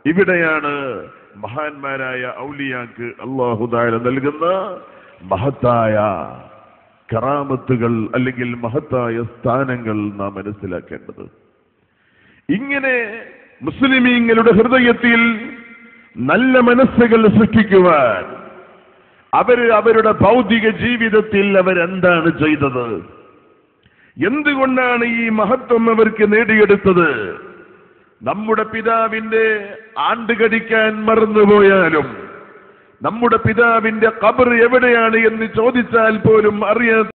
ഇവിടെയാണ് മഹാന്മാരായ ഔലിയാക്ക് അള്ളാഹുദായ നൽകുന്ന മഹത്തായ കറാമത്തുകൾ അല്ലെങ്കിൽ മഹത്തായ സ്ഥാനങ്ങൾ നാം മനസ്സിലാക്കേണ്ടത് ഇങ്ങനെ മുസ്ലിമീങ്ങളുടെ ഹൃദയത്തിൽ നല്ല മനസ്സുകൾ സൃഷ്ടിക്കുവാൻ അവര് അവരുടെ ഭൗതിക ജീവിതത്തിൽ അവരെന്താണ് ചെയ്തത് എന്തുകൊണ്ടാണ് ഈ മഹത്വം അവർക്ക് നേടിയെടുത്തത് നമ്മുടെ പിതാവിന്റെ ആണ്ട് കടിക്കാൻ മറന്നുപോയാലും നമ്മുടെ പിതാവിന്റെ കബർ എവിടെയാണ് എന്ന് ചോദിച്ചാൽ പോലും അറിയാത്ത